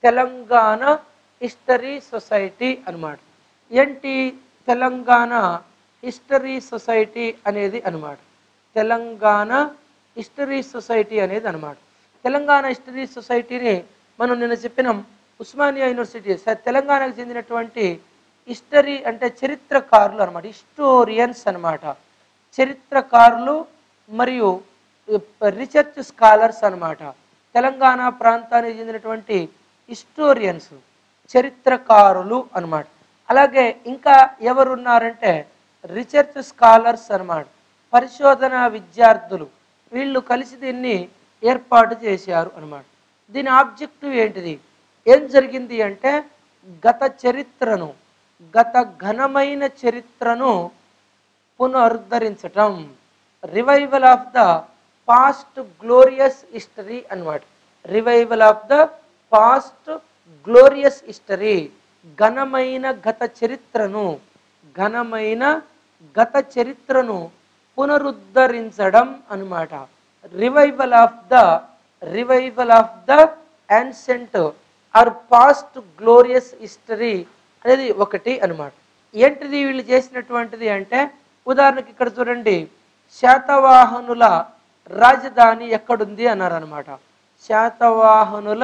Telangana history society అన్నమాట ఏంటి Telangana history society అనేది అన్నమాట తెలంగాణ హిస్టరీ సొసైటీ అనేది అన్నమాట తెలంగాణ హిస్టరీ సొసైటీని మనం నిన్న చెప్పినాం ఉస్మానియా యూనివర్సిటీ స- తెలంగాణకు చెందినటువంటి హిస్టరీ అంటే చరిత్రకారులు అనమాట హిస్టోరియన్స్ అన్నమాట చరిత్రకారులు మరియు రీసెర్చ్ స్కాలర్స్ అన్నమాట తెలంగాణ ప్రాంతానికి చెందినటువంటి హిస్టోరియన్స్ చరిత్రకారులు అన్నమాట అలాగే ఇంకా ఎవరున్నారంటే రీసెర్చ్ స్కాలర్స్ అన్నమాట పరిశోధన విద్యార్థులు వీళ్ళు కలిసి దీన్ని ఏర్పాటు చేశారు అన్నమాట దీని ఆబ్జెక్టివ్ ఏంటిది ఏం జరిగింది అంటే గత చరిత్రను గత ఘనమైన చరిత్రను పునరుద్ధరించటం revival of the past glorious history అన్నమాట revival of the past glorious history ఘనమైన గత చరిత్రను ఘనమైన గత చరిత్రను పునరుద్ధరించడం అన్నమాట revival of the revival of the ancient or past glorious history అనేది ఒకటి అన్నమాట ఏంటిది వీళ్ళు చేసినటువంటిది అంటే ఉదాహరణకి ఇక్కడ చూడండి శాతవాహనుల రాజధాని ఎక్కడుంది అన్నారు అనమాట శాతవాహనుల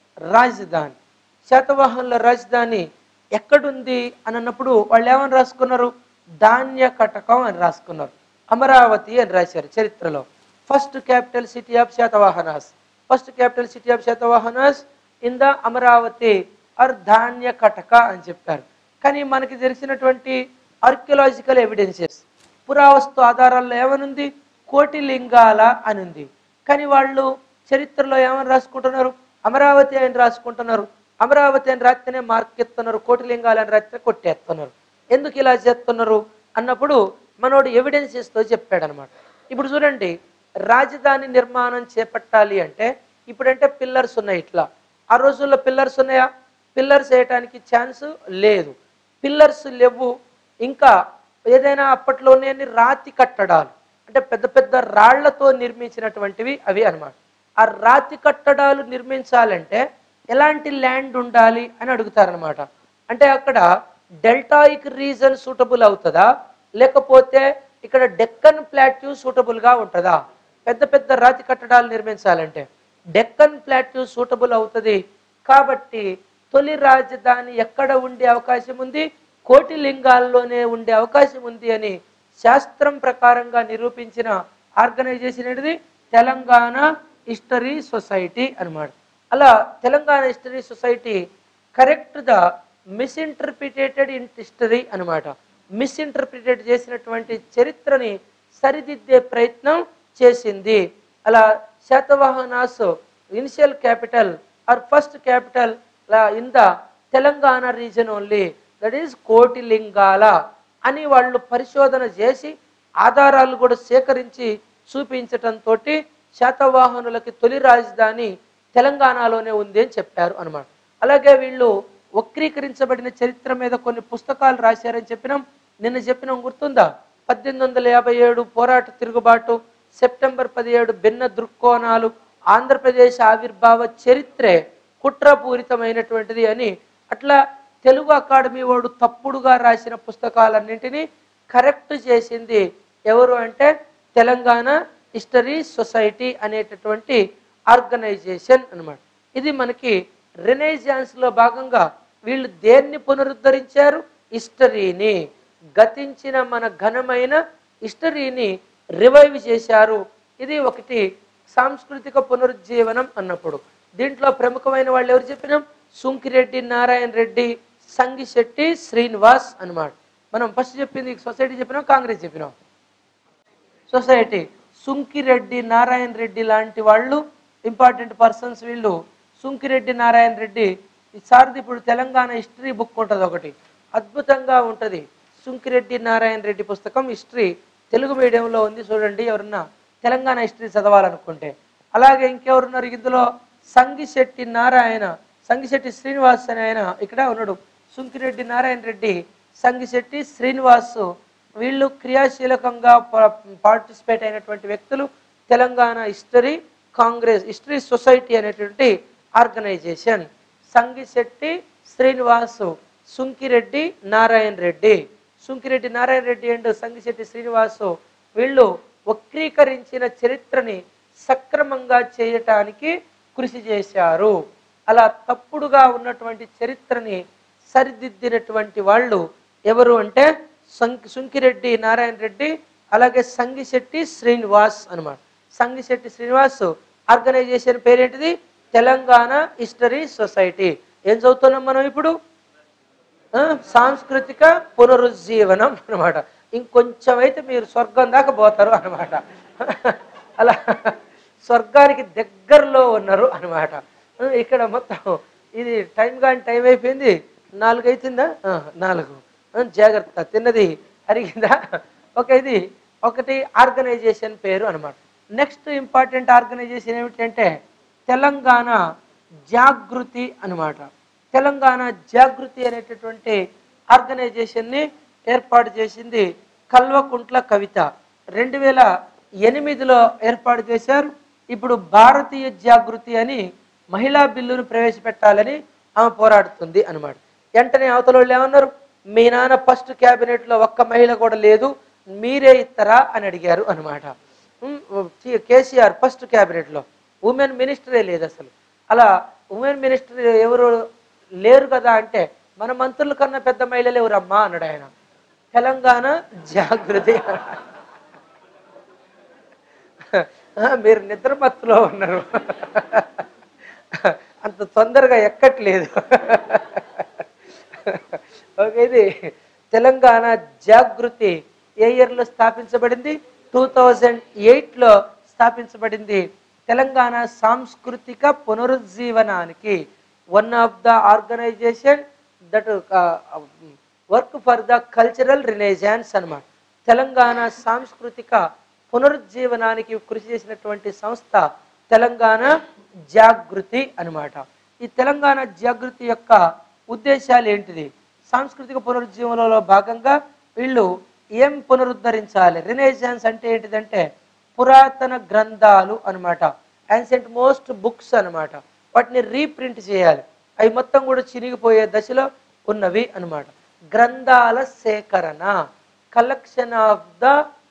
రాజధాని శాతవాహనుల రాజధాని ఎక్కడుంది అని అన్నప్పుడు వాళ్ళు ఏమని రాసుకున్నారు ధాన్య కటకం అని రాసుకున్నారు అమరావతి అని రాశారు చరిత్రలో first capital city of Satavahanas first capital city of Satavahanas in the Amaravati or Dhanyakataka అని చెప్పారు కానీ మనకి తెలిసినటువంటి ఆర్కియలాజికల్ ఎవిడెన్సెస్ పురావస్తు ఆధారాల్లో ఏమనుంది కోటి లింగాల అని ఉంది కానీ వాళ్ళు చరిత్రలో ఏమని రాసుకుంటున్నారు అమరావతి అని రాసుకుంటున్నారు అమరావతి అని రాస్తేనే మార్క్ ఎత్తున్నారు కోటి లింగాలు అని రాస్తే కొట్టేస్తున్నారు ఎందుకు ఇలా చేస్తున్నారు అన్నప్పుడు మనోడు ఎవిడెన్సెస్తో చెప్పాడనమాట ఇప్పుడు చూడండి రాజధాని నిర్మాణం చేపట్టాలి అంటే ఇప్పుడంటే పిల్లర్స్ ఉన్నాయి ఇట్లా ఆ రోజుల్లో పిల్లర్స్ ఉన్నాయా పిల్లర్స్ వేయటానికి ఛాన్స్ లేదు పిల్లర్స్ లేవు ఇంకా ఏదైనా అప్పట్లోనే అన్ని రాతి కట్టడాలు అంటే పెద్ద పెద్ద రాళ్లతో నిర్మించినటువంటివి అవి అన్నమాట ఆ రాతి కట్టడాలు నిర్మించాలంటే ఎలాంటి ల్యాండ్ ఉండాలి అని అడుగుతారనమాట అంటే అక్కడ డెల్టాయిక్ రీజన్ సూటబుల్ అవుతుందా లేకపోతే ఇక్కడ డెక్కన్ ప్లాట్యూ సూటబుల్గా ఉంటుందా పెద్ద పెద్ద రాతి కట్టడాలు నిర్మించాలంటే డెక్కన్ ప్లాట్యూ సూటబుల్ అవుతుంది కాబట్టి తొలి రాజధాని ఎక్కడ ఉండే అవకాశం ఉంది కోటి లింగాల్లోనే ఉండే అవకాశం ఉంది అని శాస్త్రం ప్రకారంగా నిరూపించిన ఆర్గనైజేషన్ ఏంటిది తెలంగాణ హిస్టరీ సొసైటీ అన్నమాట అలా Telangana history society correct the misinterpreted in history అనమాట మిస్ఇంటర్ప్రిటేట్ చేసినటువంటి చరిత్రని సరిదిద్దే ప్రయత్నం చేసింది అలా Satavahanas initial capital or first capital in the Telangana region only that is Kotilingala అని వాళ్ళు పరిశోధన చేసి ఆధారాలు కూడా సేకరించి చూపించటంతో శాతవాహనులకి తొలి రాజధాని తెలంగాణలోనే ఉంది అని చెప్పారు అనమాట అలాగే వీళ్ళు వక్రీకరించబడిన చరిత్ర మీద కొన్ని పుస్తకాలు రాశారని చెప్పినాం నిన్న చెప్పినాం గుర్తుందా పద్దెనిమిది వందల యాభై ఏడు పోరాట తిరుగుబాటు సెప్టెంబర్ పదిహేడు భిన్న దృక్కోణాలు ఆంధ్రప్రదేశ్ ఆవిర్భావ చరిత్రే కుట్రపూరితమైనటువంటిది అని అట్లా తెలుగు అకాడమీ వాడు తప్పుడుగా రాసిన పుస్తకాలన్నింటినీ కరెక్ట్ చేసింది ఎవరు అంటే తెలంగాణ హిస్టరీ సొసైటీ అనేటటువంటి ఆర్గనైజేషన్ అన్నమాట ఇది మనకి రెనైజాన్స్ లో భాగంగా వీళ్ళు దేన్ని పునరుద్ధరించారు హిస్టరీని గతించిన మన ఘనమైన హిస్టరీని రివైవ్ చేశారు ఇది ఒకటి సాంస్కృతిక పునరుజ్జీవనం అన్నప్పుడు దీంట్లో ప్రముఖమైన వాళ్ళు ఎవరు చెప్పినాం సుంకిరెడ్డి నారాయణ రెడ్డి సంగిశెట్టి శ్రీనివాస్ అన్నమాట మనం ఫస్ట్ చెప్పింది సొసైటీ చెప్పినాం కాంగ్రెస్ చెప్పినాం సొసైటీ సుంకిరెడ్డి నారాయణ రెడ్డి లాంటి వాళ్ళు ఇంపార్టెంట్ పర్సన్స్ వీళ్ళు సుంకిరెడ్డి నారాయణ రెడ్డి ఈ సార్ది ఇప్పుడు తెలంగాణ హిస్టరీ బుక్ ఉంటుంది ఒకటి అద్భుతంగా ఉంటుంది సుంకిరెడ్డి నారాయణ రెడ్డి పుస్తకం హిస్టరీ తెలుగు మీడియంలో ఉంది చూడండి ఎవరన్నా తెలంగాణ హిస్టరీ చదవాలనుకుంటే అలాగే ఇంకెవరున్నారు ఇందులో సంగిశెట్టి నారాయణ సంగిశెట్టి శ్రీనివాస్ అనే ఆయన ఇక్కడ ఉన్నాడు సుంకిరెడ్డి నారాయణ రెడ్డి సంగిశెట్టి శ్రీనివాస్ వీళ్ళు క్రియాశీలకంగా పార్టిసిపేట్ అయినటువంటి వ్యక్తులు Telangana history Congress history society అనేటువంటి ఆర్గనైజేషన్ సంగిశెట్టి శ్రీనివాసు సుంకిరెడ్డి నారాయణ రెడ్డి సుంకిరెడ్డి నారాయణ రెడ్డి అండ్ సంగిశెట్టి శ్రీనివాసు వీళ్ళు వక్రీకరించిన చరిత్రని సక్రమంగా చేయటానికి కృషి చేశారు అలా తప్పుడుగా ఉన్నటువంటి చరిత్రని సరిదిద్దినటువంటి వాళ్ళు ఎవరు అంటే సంకి సుంకిరెడ్డి నారాయణ రెడ్డి అలాగే సంగిశెట్టి శ్రీనివాస్ అన్నమాట సంగిశెట్టి శ్రీనివాస్ ఆర్గనైజేషన్ పేరేంటిది తెలంగాణ హిస్టరీ సొసైటీ ఏం చదువుతున్నాం మనం ఇప్పుడు ఆ, సాంస్కృతిక పునరుజ్జీవనం అన్నమాట ఇంకొంచెం అయితే మీరు స్వర్గం దాకా పోతారు అన్నమాట అలా స్వర్గానికి దగ్గరలో ఉన్నారు అన్నమాట ఆ, ఇక్కడ మొత్తం ఇది టైం కానీ టైం అయిపోయింది నాలుగు అవుతుందా ఆ, నాలుగు ఆ, జాగ్రత్త తిన్నది అరిగిందా ఒక ఇది ఒకటి ఆర్గనైజేషన్ పేరు అన్నమాట నెక్స్ట్ ఇంపార్టెంట్ ఆర్గనైజేషన్ ఏమిటంటే తెలంగాణ జాగృతి అన్నమాట తెలంగాణ జాగృతి అనేటటువంటి ఆర్గనైజేషన్ని ఏర్పాటు చేసింది కల్వకుంట్ల కవిత రెండు వేల ఎనిమిదిలో ఏర్పాటు చేశారు ఇప్పుడు భారతీయ జాగృతి అని మహిళా బిల్లును ప్రవేశపెట్టాలని ఆమె పోరాడుతుంది అన్నమాట వెంటనే అవతల వాళ్ళు ఏమన్నారు మీ నాన్న ఫస్ట్ క్యాబినెట్లో ఒక్క మహిళ కూడా లేదు మీరే ఇస్తారా అని అడిగారు అనమాట కేసీఆర్ ఫస్ట్ క్యాబినెట్లో ఉమెన్ మినిస్టరే లేదు అసలు అలా ఉమెన్ మినిస్టర్ ఎవరు లేరు కదా అంటే మన మంత్రుల కన్నా పెద్ద మహిళలు ఎవరమ్మా అన్నాడు ఆయన తెలంగాణ జాగృతి ఆ, మీరు నిద్రమత్తులో ఉన్నారు అంత తొందరగా ఎక్కట్లేదు ఓకే ఇది తెలంగాణ జాగృతి ఏ ఇయర్లో స్థాపించబడింది టూ థౌజండ్ ఎయిట్లో స్థాపించబడింది తెలంగాణ సాంస్కృతిక పునరుజ్జీవనానికి one of the organisation that work for the cultural renaissance అన్నమాట తెలంగాణ సాంస్కృతిక పునరుజ్జీవనానికి కృషి చేసినటువంటి సంస్థ తెలంగాణ జాగృతి అన్నమాట ఈ తెలంగాణ జాగృతి యొక్క ఉద్దేశాలు ఏంటిది సాంస్కృతిక పునరుజ్జీవనంలో భాగంగా వీళ్ళు ఏం పునరుద్ధరించాలి రినేజాన్స్ అంటే ఏంటిదంటే పురాతన గ్రంథాలు అన్నమాట యాన్సెంట్ మోస్ట్ బుక్స్ అన్నమాట వాటిని రీప్రింట్ చేయాలి అవి మొత్తం కూడా చినిగిపోయే దశలో ఉన్నవి అన్నమాట గ్రంథాల సేకరణ collection of the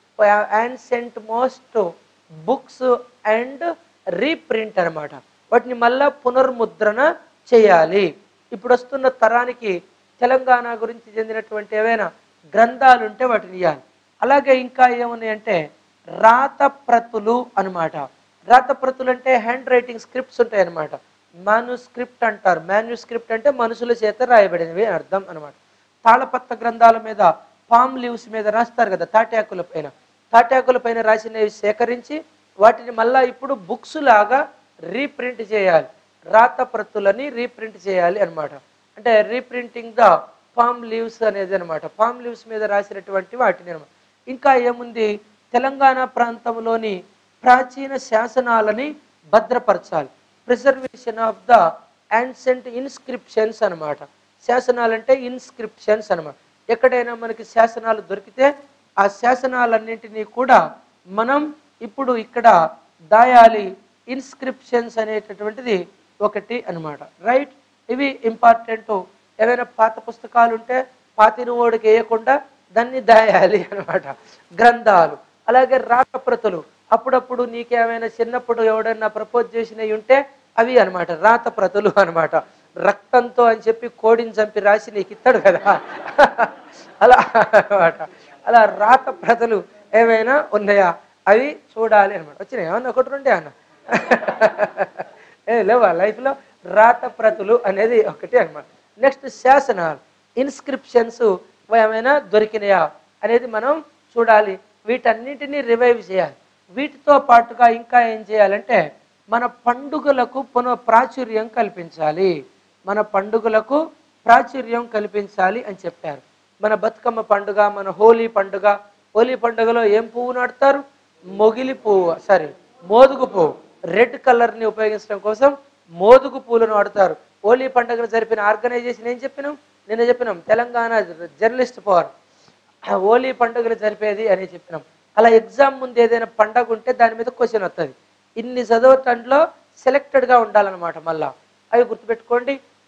ancient most books and reprint అన్నమాట వాటిని మళ్ళా పునర్ముద్రణ చేయాలి ఇప్పుడు వస్తున్న తరానికి తెలంగాణ గురించి చెందినటువంటి ఏవైనా గ్రంథాలు ఉంటే వాటిని ఇవ్వాలి అలాగే ఇంకా ఏమున్నాయంటే రాత ప్రతులు అనమాట రాత ప్రతులు అంటే హ్యాండ్ రైటింగ్ స్క్రిప్ట్స్ ఉంటాయి అనమాట మాన్యూ స్క్రిప్ట్ అంటారు మాన్యూ స్క్రిప్ట్ అంటే మనుషుల చేత రాయబడినవి అని అర్థం అనమాట తాళపత్ర గ్రంథాల మీద పామ్ లీవ్స్ మీద రాస్తారు కదా తాటాకుల పైన తాటాకుల పైన రాసినవి సేకరించి వాటిని మళ్ళా ఇప్పుడు బుక్స్ లాగా రీప్రింట్ చేయాలి రాత ప్రతులని రీప్రింట్ చేయాలి అన్నమాట అంటే రీప్రింటింగ్ ద పామ్ లీవ్స్ అనేది అనమాట పామ్ లీవ్స్ మీద రాసినటువంటి వాటిని అనమాట ఇంకా ఏముంది తెలంగాణ ప్రాంతంలోని ప్రాచీన శాసనాలని భద్రపరచాలి preservation of the ancient inscriptions అన్నమాట శాసనాలు అంటే ఇన్స్క్రిప్షన్స్ అన్నమాట ఎక్కడైనా మనకి శాసనాలు దొరికితే ఆ శాసనాలన్నింటినీ కూడా మనం ఇప్పుడు ఇక్కడ దాయాలి ఇన్స్క్రిప్షన్స్ అనేటటువంటిది ఒకటి అన్నమాట రైట్ ఇవి ఇంపార్టెంట్ ఏవైనా పాత పుస్తకాలు ఉంటే పాతిన ఓడికి వేయకుండా దాన్ని దాయాలి అన్నమాట గ్రంథాలు అలాగే రాతప్రతులు అప్పుడప్పుడు నీకేమైనా చిన్నప్పుడు ఎవడన్నా ప్రపోజ్ చేసినవి ఉంటే అవి అన్నమాట రాత ప్రతులు అన్నమాట రక్తంతో అని చెప్పి కోడిని చంపి రాసి నీకు ఇస్తాడు కదా అలా అన్నమాట అలా రాత ప్రతులు ఏమైనా ఉన్నాయా అవి చూడాలి అనమాట వచ్చినాయి ఏమన్నా ఒకటి రెండే అన్న ఏ లేవా లైఫ్లో రాత ప్రతులు అనేది ఒకటి అన్నమాట నెక్స్ట్ శాసనాలు ఇన్స్క్రిప్షన్స్ ఏమైనా దొరికినాయా అనేది మనం చూడాలి వీటన్నిటిని రివైవ్ చేయాలి వీటితో పాటుగా ఇంకా ఏం చేయాలంటే మన పండుగలకు పునః ప్రాచుర్యం కల్పించాలి మన పండుగలకు ప్రాచుర్యం కల్పించాలి అని చెప్పారు మన బతుకమ్మ పండుగ మన హోలీ పండుగ హోలీ పండుగలో ఏం పువ్వు నాటుతారు మొగిలి పువ్వు సారీ మోదుగు పువ్వు రెడ్ కలర్ని ఉపయోగించడం కోసం మోదుగు పూలను వాడతారు హోలీ పండుగను జరిపిన ఆర్గనైజేషన్ ఏం చెప్పినాం నిన్న చెప్పినాం తెలంగాణ జర్నలిస్ట్ పవర్ హోలీ పండుగలు జరిపేది అని చెప్పినాం అలా ఎగ్జామ్ ముందు ఏదైనా పండగ ఉంటే దాని మీద క్వశ్చన్ వస్తుంది ఇన్ని చదవటంలో సెలెక్టెడ్గా ఉండాలన్నమాట మళ్ళా అవి గుర్తుపెట్టుకోండి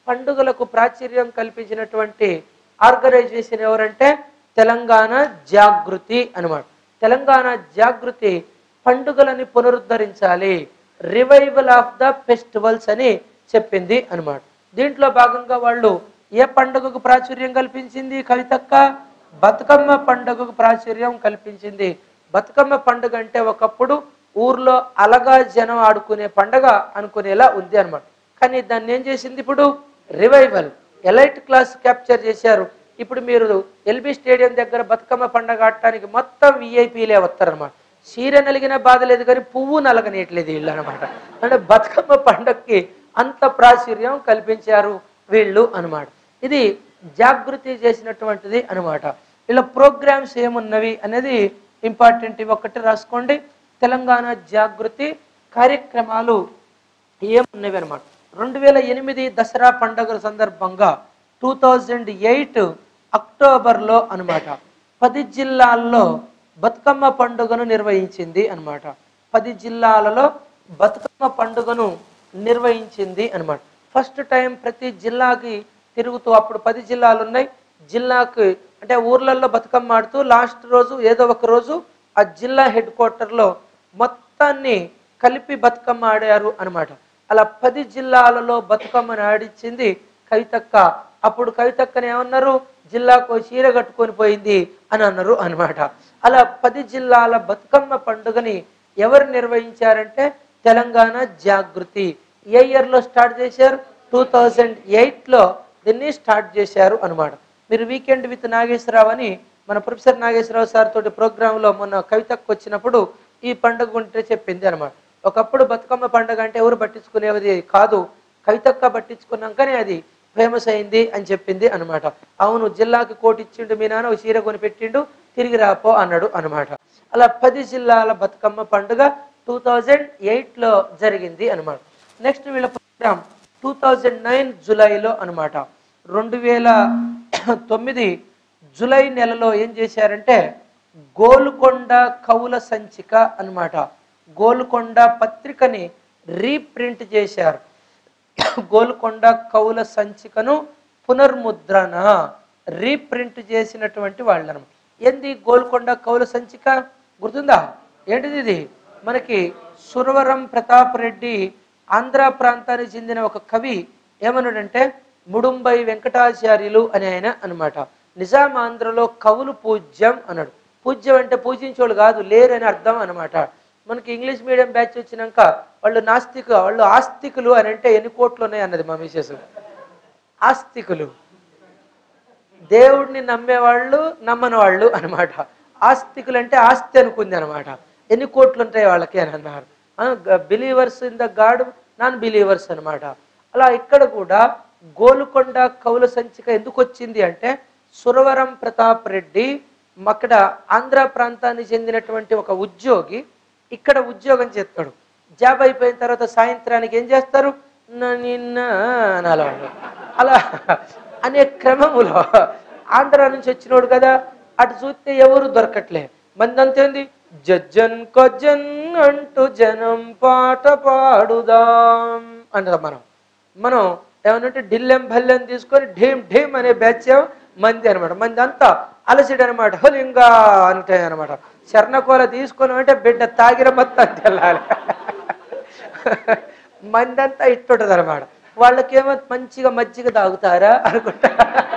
పండుగలకు ప్రాచుర్యం కల్పించినటువంటి ఆర్గనైజేషన్ ఎవరంటే తెలంగాణ జాగృతి అన్నమాట తెలంగాణ జాగృతి పండుగలని పునరుద్ధరించాలి రివైవల్ ఆఫ్ ద ఫెస్టివల్స్ అని చెప్పింది అన్నమాట దీంట్లో భాగంగా వాళ్ళు ఏ పండుగకు ప్రాచుర్యం కల్పించింది కవితక్క బతుకమ్మ పండుగకు ప్రాచుర్యం కల్పించింది బతుకమ్మ పండుగ అంటే ఒకప్పుడు ఊర్లో అలగా జనం ఆడుకునే పండగ అనుకునేలా ఉంది అన్నమాట కానీ దాన్ని ఏం చేసింది ఇప్పుడు రివైవల్ ఎలైట్ క్లాస్ క్యాప్చర్ చేశారు ఇప్పుడు మీరు ఎల్బీ స్టేడియం దగ్గర బతుకమ్మ పండగ ఆడటానికి మొత్తం విఐపీలే వస్తారనమాట చీర నలిగిన బాధ లేదు కానీ పువ్వు నలగనేయట్లేదు వీళ్ళు అనమాట అంటే బతుకమ్మ పండగకి అంత ప్రాచుర్యం కల్పించారు వీళ్ళు అన్నమాట ఇది జాగృతి చేసినటువంటిది అన్నమాట ఇలా ప్రోగ్రామ్స్ ఏమున్నవి అనేది ఇంపార్టెంట్ ఇవి ఒకటి రాసుకోండి తెలంగాణ జాగృతి కార్యక్రమాలు ఏమున్నవి అనమాట రెండు వేల ఎనిమిది దసరా పండుగల సందర్భంగా టూ థౌజండ్ ఎయిట్ అక్టోబర్లో అనమాట పది జిల్లాల్లో బతుకమ్మ పండుగను నిర్వహించింది అన్నమాట పది జిల్లాలలో బతుకమ్మ పండుగను నిర్వహించింది అన్నమాట ఫస్ట్ టైం ప్రతి జిల్లాకి తిరుగుతూ అప్పుడు పది జిల్లాలు ఉన్నాయి జిల్లాకి అంటే ఊర్లలో బతుకమ్మ ఆడుతూ లాస్ట్ రోజు ఏదో ఒక రోజు ఆ జిల్లా హెడ్ క్వార్టర్లో మొత్తాన్ని కలిపి బతుకమ్మ ఆడారు అన్నమాట అలా పది జిల్లాలలో బతుకమ్మని ఆడించింది కవితక్క అప్పుడు కవితక్కని ఏమన్నారు జిల్లాకు ఓ చీర కట్టుకొని పోయింది అని అన్నారు అన్నమాట అలా పది జిల్లాల బతుకమ్మ పండుగని ఎవరు నిర్వహించారంటే తెలంగాణ జాగృతి ఏ ఇయర్లో స్టార్ట్ చేశారు టూ థౌజండ్ ఎయిట్లో దీన్ని స్టార్ట్ చేశారు అన్నమాట మీరు వీకెండ్ విత్ నాగేశ్వరరావు అని మన ప్రొఫెసర్ నాగేశ్వరరావు సార్ తోటి ప్రోగ్రాంలో మొన్న కవితకు వచ్చినప్పుడు ఈ పండుగ గుంటే చెప్పింది అనమాట ఒకప్పుడు బతుకమ్మ పండుగ అంటే ఎవరు పట్టించుకునేది కాదు కవితక్క పట్టించుకున్నాకనే అది ఫేమస్ అయింది అని చెప్పింది అనమాట అవును జిల్లాకి కోటి ఇచ్చిండు మీ నాన్న ఒక చీర కొని పెట్టిండు తిరిగి రాపో అన్నాడు అనమాట అలా పది జిల్లాల బతుకమ్మ పండుగ టూ థౌజండ్ ఎయిట్లో జరిగింది అనమాట నెక్స్ట్ వీళ్ళ ప్రోగ్రామ్ టూ థౌజండ్ నైన్ జూలైలో అనమాట రెండు వేల తొమ్మిది జూలై నెలలో ఏం చేశారంటే గోల్కొండ కవుల సంచిక అన్నమాట గోల్కొండ పత్రికని రీప్రింట్ చేశారు గోల్కొండ కవుల సంచికను పునర్ముద్రణ రీప్రింట్ చేసినటువంటి వాళ్ళను ఏంది గోల్కొండ కవుల సంచిక గుర్తుందా ఏంటిది ఇది మనకి సురవరం ప్రతాప్ రెడ్డి ఆంధ్ర ప్రాంతానికి చెందిన ఒక కవి ఏమన్నాడంటే ముడుంబై వెంకటాచార్యులు అని ఆయన అన్నమాట నిజాం ఆంధ్రలో కవులు పూజ్యం అన్నాడు పూజ్యం అంటే పూజించేవాళ్ళు కాదు లేరని అర్థం అన్నమాట మనకి ఇంగ్లీష్ మీడియం బ్యాచ్ వచ్చినాక వాళ్ళు నాస్తిక వాళ్ళు ఆస్తికులు అని అంటే ఎన్ని కోట్లు ఉన్నాయి అన్నది మా మిసెస్ ఆస్తికులు దేవుడిని నమ్మేవాళ్ళు నమ్మని వాళ్ళు అనమాట ఆస్తికులు అంటే ఆస్తి అనుకుంది అనమాట ఎన్ని కోట్లు ఉంటాయి వాళ్ళకి అని అన్నారు believers in the god non believers అన్నమాట అలా ఇక్కడ కూడా గోలుకొండ కవుల సంచిక ఎందుకు వచ్చింది అంటే సురవరం ప్రతాప్ రెడ్డి అక్కడ ఆంధ్ర ప్రాంతానికి చెందినటువంటి ఒక ఉద్యోగి ఇక్కడ ఉద్యోగం చేస్తాడు జాబ్ అయిపోయిన తర్వాత సాయంత్రానికి ఏం చేస్తారు "నా నిన్న అనాలి వాళ్ళు అలా అనే క్రమములో ఆంధ్ర నుంచి వచ్చినోడు కదా అటు చూస్తే ఎవరు దొరకట్లే మందంతా ఏంది జజ్జన్ కొజ్జన్ అంటూ జనం పాట పాడుదాం అంటాం మనం మనం ఏమనంటే ఢిల్లెం భల్లెం తీసుకొని ఢీమ్ ఢీమ్ అనే బ్యాచ్ మంది అనమాట మంది అంతా అలసిడు అనమాట హులింగా అంటాయి అనమాట శరణకోల తీసుకొని అంటే బిడ్డ తాగిన మొత్తం తెల్లాలి మంది అంతా ఇట్టుంటది అనమాట వాళ్ళకేమో మంచిగా మజ్జిగ తాగుతారా అనుకుంటా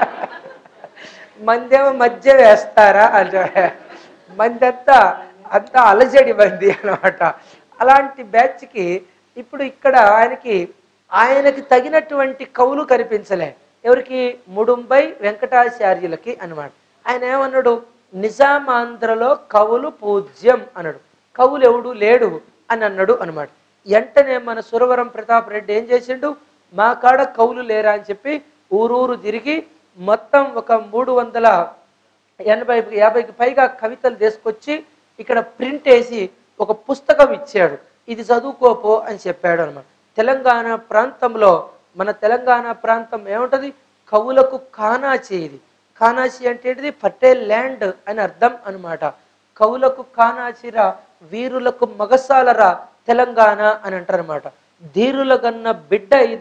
మందేమో మధ్య వేస్తారా అంటే మంది అంతా అంతా అలజడి మంది అనమాట అలాంటి బ్యాచ్కి ఇప్పుడు ఇక్కడ ఆయనకి ఆయనకి తగినటువంటి కవులు కనిపించలే ఎవరికి ముడుంబై వెంకటాచార్యులకి అన్నమాట ఆయన ఏమన్నాడు నిజామాంధ్రలో కవులు పూజ్యం అన్నాడు కవులు ఎవడు లేడు అని అన్నాడు అనమాట వెంటనే మన సురవరం ప్రతాప్ రెడ్డి ఏం చేసిండు మా కాడ కవులు లేరా అని చెప్పి ఊరూరు తిరిగి మొత్తం ఒక మూడు వందల ఎనభై యాభైకి పైగా కవితలు తీసుకొచ్చి ఇక్కడ ప్రింట్ వేసి ఒక పుస్తకం ఇచ్చాడు ఇది చదువుకోపో అని చెప్పాడు అనమాట తెలంగాణ ప్రాంతంలో మన తెలంగాణ ప్రాంతం ఏముంటది కవులకు కానాచి ఇది కానాచి అంటే ఏంటిది పటేల్ ల్యాండ్ అని అర్థం అన్నమాట కవులకు కానాచిరా వీరులకు మగసాలరా తెలంగాణ అని అంటారనమాట ధీరుల గన్న బిడ్డ ఇది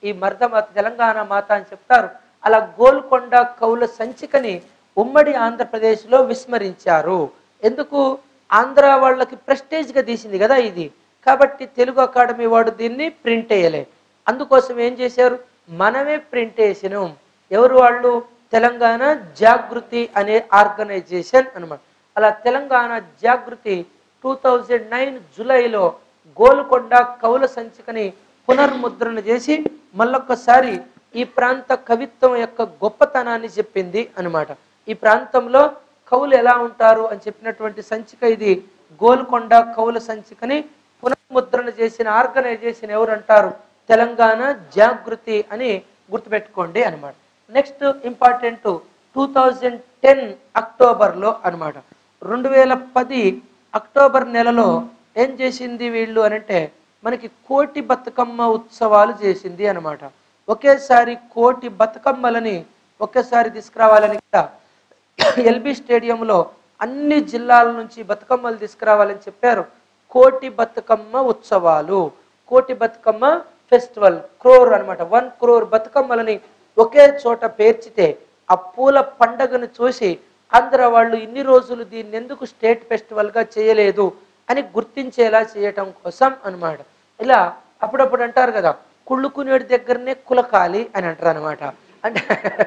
ఈ మర్దమాత తెలంగాణ మాత అని చెప్తారు అలా గోల్కొండ కవుల సంచికని ఉమ్మడి ఆంధ్రప్రదేశ్లో విస్మరించారు ఎందుకు ఆంధ్ర వాళ్ళకి ప్రెస్టేజ్గా తీసింది కదా ఇది కాబట్టి తెలుగు అకాడమీ వాడు దీన్ని ప్రింట్ వేయలే అందుకోసం ఏం చేశారు మనమే ప్రింట్ వేసినాం ఎవరు వాళ్ళు తెలంగాణ జాగృతి అనే ఆర్గనైజేషన్ అన్నమాట అలా Telangana Jagruthi two thousand nine జూలైలో గోల్కొండ కవుల సంచికని పునర్ముద్రణ చేసి మళ్ళొక్కసారి ఈ ప్రాంత కవిత్వం యొక్క గొప్పతనాన్ని చెప్పింది అన్నమాట ఈ ప్రాంతంలో కవులు ఎలా ఉంటారు అని చెప్పినటువంటి సంచిక ఇది గోల్కొండ కవుల సంచికని పునర్ముద్రణ చేసిన ఆర్గనైజేషన్ ఎవరు అంటారు తెలంగాణ జాగృతి అని గుర్తుపెట్టుకోండి అన్నమాట next important two thousand ten అక్టోబర్లో అన్నమాట రెండు వేల పది అక్టోబర్ నెలలో ఏం చేసింది వీళ్ళు అనంటే మనకి కోటి బతుకమ్మ ఉత్సవాలు చేసింది అన్నమాట ఒకేసారి కోటి బతుకమ్మలని ఒకేసారి తీసుకురావాలని కూడా ఎల్బీ స్టేడియంలో అన్ని జిల్లాల నుంచి బతుకమ్మలు తీసుకురావాలని చెప్పారు కోటి బతుకమ్మ ఉత్సవాలు కోటి బతుకమ్మ ఫెస్టివల్ క్రోర్ అన్నమాట వన్ క్రోర్ బతుకమ్మలని ఒకే చోట పేర్చితే ఆ పూల పండగను చూసి ఆంధ్ర వాళ్ళు ఇన్ని రోజులు దీన్ని ఎందుకు స్టేట్ ఫెస్టివల్గా చేయలేదు అని గుర్తించేలా చేయటం కోసం అన్నమాట ఇలా అప్పుడప్పుడు అంటారు కదా కుళ్ళుకునేటి దగ్గరనే కులకాలి అని అంటారు అనమాట అంటే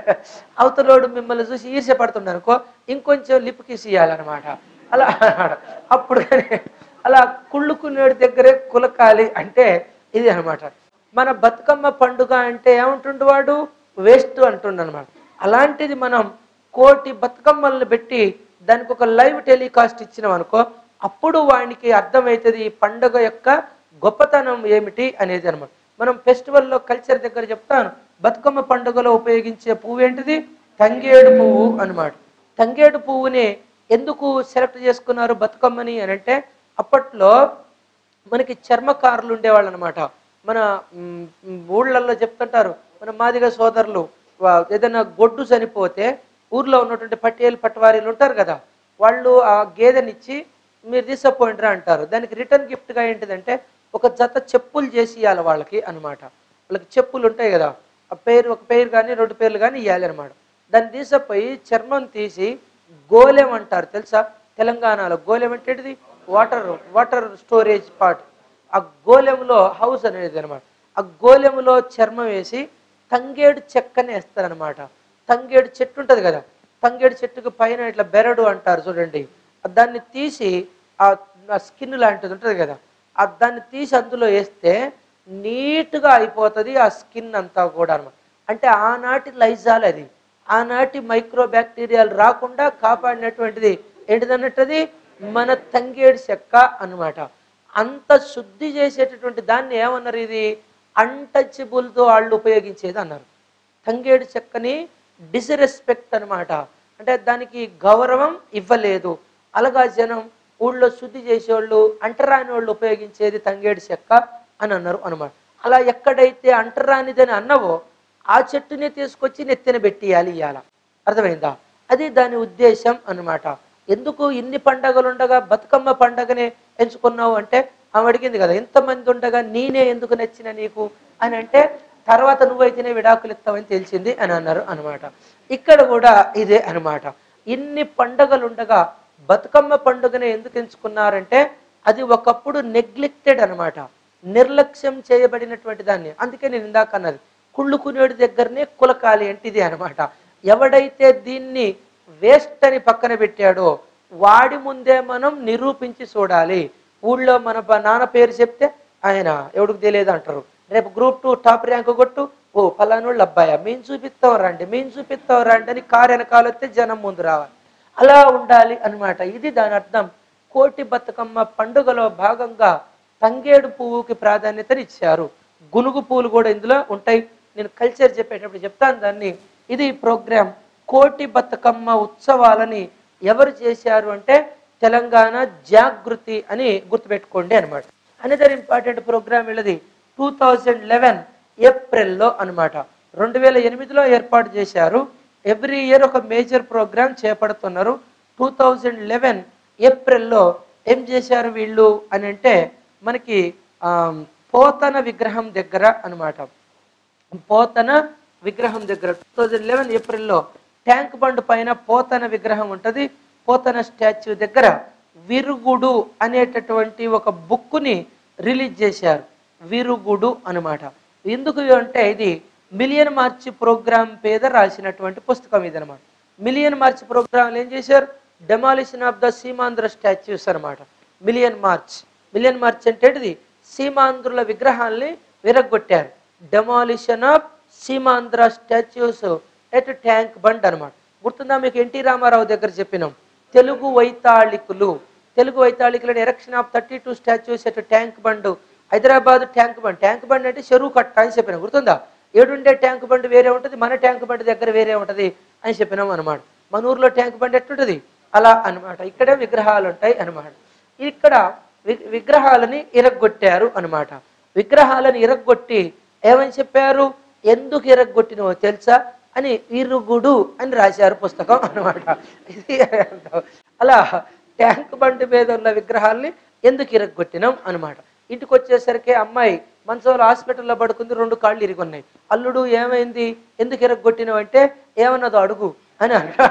అవతలోడు మిమ్మల్ని చూసి ఈర్ష్య పడుతున్నాడు అనుకో ఇంకొంచెం లిప్కిసి ఇవ్వాలన్నమాట అలా అన్నమాట. అప్పుడు కానీ అలా కుళ్ళుకునేటి దగ్గరే కులకాలి అంటే ఇది అన్నమాట మన బతుకమ్మ పండుగ అంటే ఏమంటుండు వాడు వేస్ట్ అంటుండ అనమాట అలాంటిది మనం కోటి బతుకమ్మలను పెట్టి దానికి ఒక లైవ్ టెలికాస్ట్ ఇచ్చినాం అనుకో అప్పుడు వానికి అర్థమవుతుంది ఈ పండుగ యొక్క గొప్పతనం ఏమిటి అనేది అనమాట మనం ఫెస్టివల్లో కల్చర్ దగ్గర చెప్తాను బతుకమ్మ పండుగలో ఉపయోగించే పువ్వు ఏంటిది తంగేడు పువ్వు అన్నమాట తంగేడు పువ్వుని ఎందుకు సెలెక్ట్ చేసుకున్నారు బతుకమ్మని అని అంటే అప్పట్లో మనకి చర్మకారులు ఉండేవాళ్ళు అనమాట మన మ్, మ్, ఊళ్ళల్లో చెప్తుంటారు మన మాదిగ సోదరులు వా- ఏదైనా గొడ్డు చనిపోతే ఊర్లో ఉన్నటువంటి పట్టేలు పట్టవారీలు ఉంటారు కదా వాళ్ళు ఆ గేదెనిచ్చి మీరు తీసుకుపోయిండ్రా అంటారు దానికి రిటర్న్ గిఫ్ట్గా ఏంటిదంటే ఒక జత చెప్పులు చేసి ఇవ్వాలి వాళ్ళకి అన్నమాట వాళ్ళకి చెప్పులు ఉంటాయి కదా ఆ పేరు ఒక పేరు కానీ రెండు పేర్లు కానీ ఇవ్వాలి అనమాట దాన్ని తీసుకుపోయి చర్మం తీసి గోలెం అంటారు తెలుసా తెలంగాణలో గోలెం అంటే ఏంటిది వాటర్ వాటర్ స్టోరేజ్ పార్ట్ ఆ గోలెంలో హౌస్ అనేది అనమాట ఆ గోలెంలో చర్మం వేసి తంగేడు చెక్కని వేస్తారనమాట తంగేడు చెట్టు ఉంటుంది కదా తంగేడు చెట్టుకు పైన ఇట్లా బెరడు అంటారు చూడండి ఆ దాన్ని తీసి ఆ స్కిన్ లాంటిది ఉంటుంది కదా ఆ దాన్ని తీసి అందులో వేస్తే నీట్గా అయిపోతుంది ఆ స్కిన్ అంతా కూడా అనమాట అంటే ఆనాటి లైజాల్ అది ఆనాటి మైక్రో బ్యాక్టీరియాలు రాకుండా కాపాడినటువంటిది ఏంటిదన్నట్టుది మన తంగేడు చెక్క అన్నమాట అంత శుద్ధి చేసేటటువంటి దాన్ని ఏమన్నారు ఇది అన్టచబుల్తో వాళ్ళు ఉపయోగించేది అన్నారు తంగేడు చెక్కని డిస్రెస్పెక్ట్ అన్నమాట అంటే దానికి గౌరవం ఇవ్వలేదు అలాగా జనం ఊళ్ళో శుద్ధి చేసేవాళ్ళు అంటరాని వాళ్ళు ఉపయోగించేది తంగేడు చెక్క అని అన్నారు అనమాట అలా ఎక్కడైతే అంటరానిదని అన్నవో ఆ చెట్టుని తీసుకొచ్చి నెత్తిన పెట్టియాలి ఇవాళ అర్థమైందా అది దాని ఉద్దేశం అన్నమాట ఎందుకు ఇన్ని పండగలు ఉండగా బతుకమ్మ పండగనే ఎంచుకున్నావు అంటే ఆమె అడిగింది కదా ఎంతమంది ఉండగా నేనే ఎందుకు నచ్చిన నీకు అని అంటే తర్వాత నువ్వైతేనే విడాకులు ఇస్తావని తెలిసింది అని అన్నారు అనమాట ఇక్కడ కూడా ఇదే అన్నమాట ఇన్ని పండగలు ఉండగా బతుకమ్మ పండుగనే ఎందుకు ఎంచుకున్నారంటే అది ఒకప్పుడు నెగ్లెక్టెడ్ అన్నమాట నిర్లక్ష్యం చేయబడినటువంటి దాన్ని అందుకే నేను ఇందాక అన్నది కుళ్ళుకునేడి దగ్గరనే కులకాలి అంటే ఇది అనమాట ఎవడైతే దీన్ని వేస్ట్ అని పక్కన పెట్టాడో వాడి ముందే మనం నిరూపించి చూడాలి ఊళ్ళో మన బ- నాన్న పేరు చెప్తే ఆయన ఎవడికి తెలియదు అంటారు రేపు గ్రూప్ టూ టాప్ ర్యాంక్ కొట్టు ఓ ఫలానోళ్ళు అబ్బాయా మేము చూపిస్తాం రండి మేము చూపిస్తాం రండి అని కారు వెనకాల వస్తే జనం ముందు రావాలి అలా ఉండాలి అన్నమాట ఇది దాని అర్థం కోటి బతుకమ్మ పండుగలో భాగంగా తంగేడు పువ్వుకి ప్రాధాన్యతనిచ్చారు గునుగు పువ్వులు కూడా ఇందులో ఉంటాయి నేను కల్చర్ చెప్పేటప్పుడు చెప్తాను దాన్ని ఇది ప్రోగ్రామ్ కోటి బతుకమ్మ ఉత్సవాలని ఎవరు చేశారు అంటే తెలంగాణ జాగృతి అని గుర్తుపెట్టుకోండి అనమాట అనదర్ ఇంపార్టెంట్ ప్రోగ్రామ్ వెళ్ళది టూ థౌజండ్ లెవెన్ ఏప్రిల్లో అనమాట రెండు వేల ఎనిమిదిలో ఏర్పాటు చేశారు ఎవ్రీ ఇయర్ ఒక మేజర్ ప్రోగ్రామ్ చేపడుతున్నారు టూ థౌజండ్ లెవెన్ ఏప్రిల్లో ఏం చేశారు వీళ్ళు అని అంటే మనకి ఆ, పోతన విగ్రహం దగ్గర అన్నమాట పోతన విగ్రహం దగ్గర టూ థౌజండ్ లెవెన్ ఏప్రిల్లో ట్యాంక్ బండ్ పైన పోతన విగ్రహం ఉంటుంది పోతన స్టాచ్యూ దగ్గర విరుగుడు అనేటటువంటి ఒక బుక్కుని రిలీజ్ చేశారు విరుగుడు అన్నమాట ఎందుకు అంటే ఇది మిలియన్ మార్చి ప్రోగ్రామ్ పేద రాసినటువంటి పుస్తకం ఇది అనమాట మిలియన్ మార్చ్ ప్రోగ్రాంలు ఏం చేశారు demolition of the Seemandhra statues అన్నమాట మిలియన్ మార్చ్ మిలియన్ మార్చ్ అంటే ఏంటిది సీమాంధ్రుల విగ్రహాల్ని విరగొట్టారు demolition of Seemandhra statues at tank bund అన్నమాట గుర్తుందా మీకు ఎన్టీ రామారావు దగ్గర చెప్పినాం తెలుగు వైతాళికులు తెలుగు వైతాళికులు erection of thirty two statues at tank bund Hyderabad tank bund tank bund అంటే చెరువు కట్ట అని చెప్పినాం గుర్తుందా ఏడుండే ట్యాంక్ బండ్ వేరే ఉంటుంది మన ట్యాంక్ బండ్ దగ్గర వేరే ఉంటుంది అని చెప్పినాం అనమాట మన ఊర్లో ట్యాంక్ బండ్ ఎట్టుంటుంది అలా అన్నమాట ఇక్కడే విగ్రహాలు ఉంటాయి అన్నమాట ఇక్కడ వి- విగ్రహాలని ఇరగొట్టారు అన్నమాట విగ్రహాలను ఇరగొట్టి ఏమని చెప్పారు ఎందుకు ఇరగొట్టినో తెలుసా అని ఇరుగుడు అని రాశారు పుస్తకం అన్నమాట ఇది అర్థం. అలా ట్యాంక్ బండి మీద ఉన్న విగ్రహాల్ని ఎందుకు ఇరగొట్టినాం అన్నమాట ఇంటికి వచ్చేసరికి అమ్మాయి మంచంలో హాస్పిటల్లో పడుకుంది రెండు కాళ్ళు ఇరుగున్నాయి అల్లుడు ఏమైంది ఎందుకు ఇరగొట్టినావు అంటే ఏమన్నదో అడుగు అని అన్నా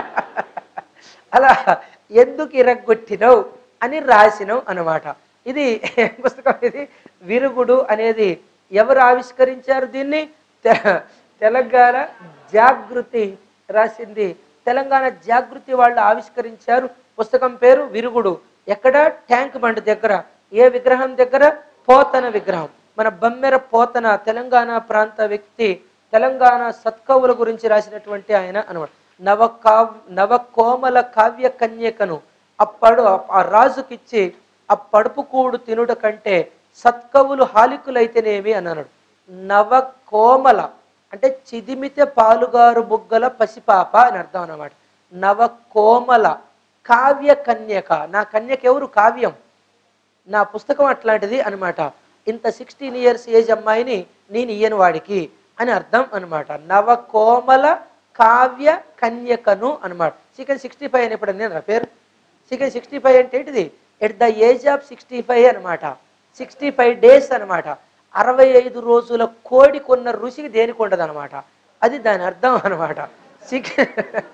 అలా ఎందుకు ఇరగొట్టినవు అని రాసినాం అన్నమాట ఇది ఏం పుస్తకం ఇది విరుగుడు అనేది ఎవరు ఆవిష్కరించారు దీన్ని తె- తెలంగాణ జాగృతి రాసింది తెలంగాణ జాగృతి వాళ్ళు ఆవిష్కరించారు పుస్తకం పేరు విరుగుడు ఎక్కడ ట్యాంక్ బండ్ దగ్గర ఏ విగ్రహం దగ్గర పోతన విగ్రహం మన బమ్మెర పోతన తెలంగాణ ప్రాంత వ్యక్తి తెలంగాణ సత్కవుల గురించి రాసినటువంటి ఆయన అనమాట నవ కావ్ నవ కోమల కావ్య కన్యకను అప్పడు ఆ రాజుకిచ్చి ఆ పడుపు కూడు తినుట కంటే సత్కవులు హాలికులైతేనేమి అన్నాడు నవ కోమల అంటే చిదిమితే పాలుగారు బుగ్గల పసిపాప అని అర్థం అన్నమాట నవ కోమల కావ్య కన్యక నా కన్యక ఎవరు కావ్యం నా పుస్తకం అట్లాంటిది అన్నమాట ఇంత సిక్స్టీన్ ఇయర్స్ ఏజ్ అమ్మాయిని నేను ఇయ్యను వాడికి అని అర్థం అన్నమాట నవ కోమల కావ్య కన్యకను అన్నమాట చికెన్ సిక్స్టీ ఫైవ్ అని ఇప్పుడు నేను నా పేరు చికెన్ సిక్స్టీ ఫైవ్ అంటే ఏంటిది at the age of sixty five అనమాట సిక్స్టీ ఫైవ్ డేస్ అనమాట అరవై ఐదు రోజుల కోడి కొన్న రుచికి దేనికి ఉండదు అనమాట అది దాని అర్థం అనమాట చికెన్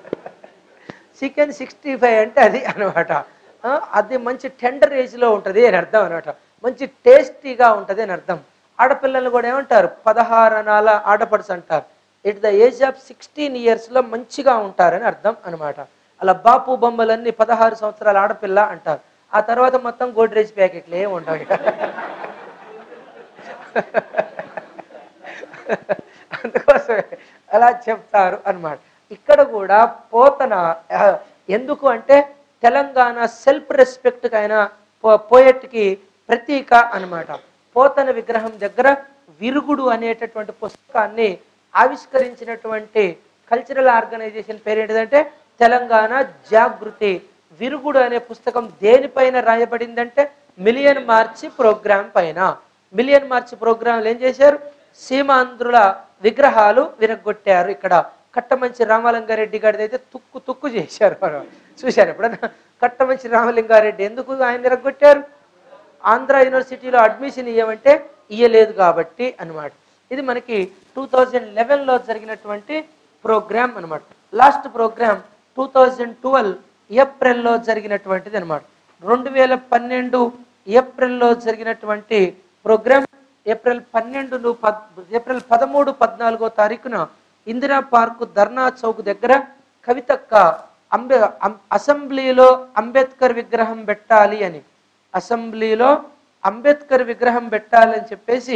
చికెన్ సిక్స్టీ ఫైవ్ అంటే అది అనమాట అది మంచి టెండర్ ఏజ్లో ఉంటుంది అని అర్థం అనమాట మంచి టేస్టీగా ఉంటుంది అని అర్థం ఆడపిల్లలు కూడా ఏమంటారు పదహారు అనాల ఆడపడుచు అంటారు at the age of sixteen ఇయర్స్లో మంచిగా ఉంటారని అర్థం అనమాట అలా బాపు బొమ్మలన్నీ పదహారు సంవత్సరాల ఆడపిల్ల అంటారు ఆ తర్వాత మొత్తం గోడ్రేజ్ ప్యాకెట్లు ఏమి ఉంటాయి అందుకోసమే అలా చెప్తారు అన్నమాట ఇక్కడ కూడా పోతన ఆ, ఎందుకు అంటే తెలంగాణ సెల్ఫ్ రెస్పెక్ట్ అయిన పోయట్కి ప్రతీక అన్నమాట పోతన విగ్రహం దగ్గర విరుగుడు అనేటటువంటి పుస్తకాన్ని ఆవిష్కరించినటువంటి కల్చరల్ ఆర్గనైజేషన్ పేరు ఏంటిదంటే తెలంగాణ జాగృతి విరుగుడు అనే పుస్తకం దేనిపైన రాయబడిందంటే మిలియన్ మార్చి ప్రోగ్రాం పైన మిలియన్ మార్చి ప్రోగ్రాంలు ఏం చేశారు సీమాంధ్రుల విగ్రహాలు విరగొట్టారు ఇక్కడ కట్టమంచి రామలింగారెడ్డి గారిది అయితే తుక్కు తుక్కు చేశారు మనం చూశారు ఎప్పుడన్నా కట్టమంచి రామలింగారెడ్డి ఎందుకు ఆయన విరగొట్టారు ఆంధ్ర యూనివర్సిటీలో అడ్మిషన్ ఇవ్వమంటే ఇయ్యలేదు కాబట్టి అన్నమాట ఇది మనకి టూ థౌజండ్ లెవెన్లో జరిగినటువంటి ప్రోగ్రామ్ అన్నమాట last programme two thousand twelve ఏప్రిల్లో జరిగినటువంటిది అనమాట రెండు వేల పన్నెండు ఏప్రిల్లో జరిగినటువంటి ప్రోగ్రామ్ ఏప్రిల్ పన్నెండు పద్ ఏప్రిల్ పదమూడు పద్నాలుగో తారీఖున ఇందిరా పార్కు ధర్నా చౌక్ దగ్గర కవితక్క అంబే అం- అసెంబ్లీలో అంబేద్కర్ విగ్రహం పెట్టాలి అని అసెంబ్లీలో అంబేద్కర్ విగ్రహం పెట్టాలని చెప్పేసి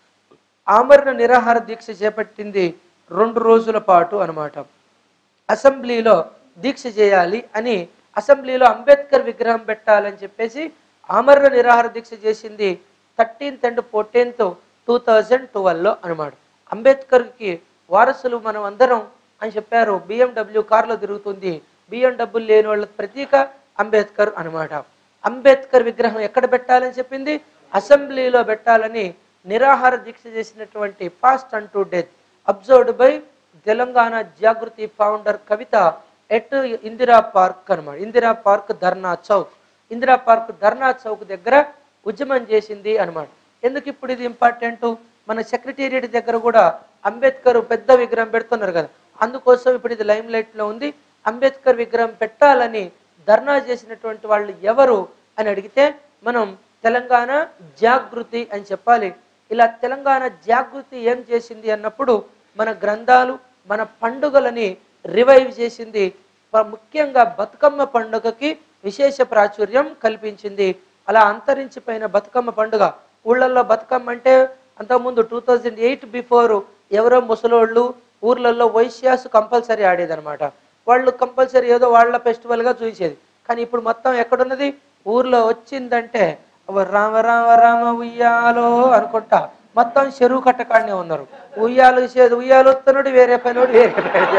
ఆమరణ నిరాహార దీక్ష చేపట్టింది రెండు రోజుల పాటు అన్నమాట అసెంబ్లీలో దీక్ష చేయాలి అని అసెంబ్లీలో అంబేద్కర్ విగ్రహం పెట్టాలని చెప్పేసి ఆమరణ నిరాహార దీక్ష చేసింది thirteenth and fourteenth two thousand ట్వెల్వ్లో అనమాట అంబేద్కర్కి వారసులు మనం అందరం అని చెప్పారు బిఎండబ్ల్యూ కార్లో తిరుగుతుంది బిఎండబ్ల్యూ లేని వాళ్ళ ప్రతీక అంబేద్కర్ అనమాట అంబేద్కర్ విగ్రహం ఎక్కడ పెట్టాలని చెప్పింది అసెంబ్లీలో పెట్టాలని నిరాహార దీక్ష చేసినటువంటి fast and to death observed by Telangana Jagruthi founder Kavitha at Indira park అనమాట ఇందిరా పార్క్ ధర్నా చౌక్ ఇందిరా పార్క్ ధర్నా చౌక్ దగ్గర ఉద్యమం చేసింది అనమాట ఎందుకు ఇప్పుడు ఇది ఇంపార్టెంట్ మన సెక్రటేరియట్ దగ్గర కూడా అంబేద్కర్ పెద్ద విగ్రహం పెడుతున్నారు కదా అందుకోసం ఇప్పుడు ఇది లైమ్ లైట్ లో ఉంది అంబేద్కర్ విగ్రహం పెట్టాలని ధర్నా చేసినటువంటి వాళ్ళు ఎవరు అని అడిగితే మనం తెలంగాణ జాగృతి అని చెప్పాలి ఇలా తెలంగాణ జాగృతి ఏం చేసింది అన్నప్పుడు మన గ్రంథాలు మన పండుగలని రివైవ్ చేసింది ప- ముఖ్యంగా బతుకమ్మ పండుగకి విశేష ప్రాచుర్యం కల్పించింది అలా అంతరించిపోయిన బతుకమ్మ పండుగ ఊళ్ళల్లో బతుకమ్మ అంటే అంతకుముందు టూ థౌజండ్ ఎయిట్ బిఫోర్ ఎవరో ముసలోళ్ళు ఊర్లలో వైశ్యాసు కంపల్సరీ ఆడేదన్నమాట వాళ్ళు కంపల్సరీ ఏదో వాళ్ళ ఫెస్టివల్గా చూసేది కానీ ఇప్పుడు మొత్తం ఎక్కడున్నది ఊర్లో వచ్చిందంటే అవ్వ రామ రామ రామ ఉయ్యాలో అనుకుంటా మొత్తం చెరువు కట్టకాడనే ఉన్నారు ఉయ్యాలు చేదు ఉయ్యాలు వస్తున్నాడు వేరే పనుడు వేరే పని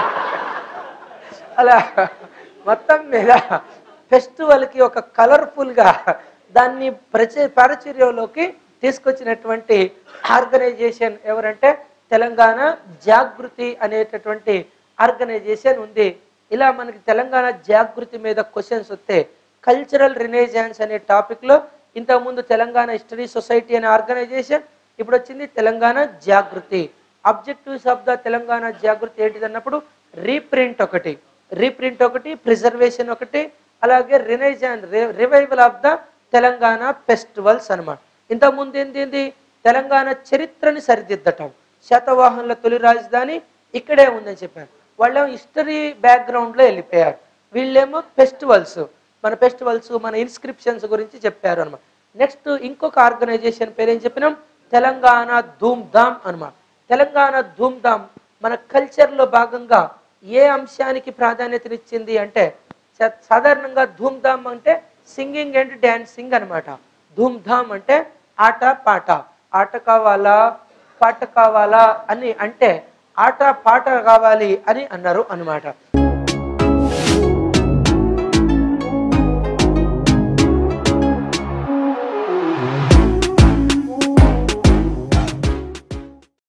అలా మొత్తం మీద ఫెస్టివల్కి ఒక కలర్ఫుల్గా దాన్ని ప్రచ ప్రాచుర్యంలోకి తీసుకొచ్చినటువంటి ఆర్గనైజేషన్ ఎవరంటే తెలంగాణ జాగృతి అనేటటువంటి ఆర్గనైజేషన్ ఉంది ఇలా మనకి తెలంగాణ జాగృతి మీద క్వశ్చన్స్ వస్తే కల్చరల్ రినేజాన్స్ అనే టాపిక్లో ఇంతకుముందు తెలంగాణ హిస్టరీ సొసైటీ అనే ఆర్గనైజేషన్ ఇప్పుడు వచ్చింది Telangana Jagruthi objectives of the Telangana Jagruthi ఏంటిది అన్నప్పుడు రీప్రింట్ ఒకటి రీప్రింట్ ఒకటి ప్రిజర్వేషన్ ఒకటి అలాగే renaissance revival of the Telangana festivals అన్నమాట ఇంతకుముందు ఏంది ఏంది తెలంగాణ చరిత్రని సరిదిద్దటం శాతవాహనుల తొలి రాజధాని ఇక్కడే ఉందని చెప్పారు వాళ్ళేమో హిస్టరీ బ్యాక్గ్రౌండ్లో వెళ్ళిపోయారు వీళ్ళేమో ఫెస్టివల్స్ మన ఫెస్టివల్స్ మన ఇన్స్క్రిప్షన్స్ గురించి చెప్పారు అనమాట నెక్స్ట్ ఇంకొక ఆర్గనైజేషన్ పేరు ఏం చెప్పినాం తెలంగాణ ధూమ్ ధామ్ అనమాట తెలంగాణ ధూమ్ ధామ్ మన కల్చర్లో భాగంగా ఏ అంశానికి ప్రాధాన్యతనిచ్చింది అంటే సా- సాధారణంగా ధూమ్ ధామ్ అంటే సింగింగ్ అండ్ డ్యాన్సింగ్ అనమాట ధూమ్ ధామ్ అంటే ఆట పాట ఆట కావాలా పాట కావాలా అని అంటే ఆట పాట కావాలి అని అన్నారు అన్నమాట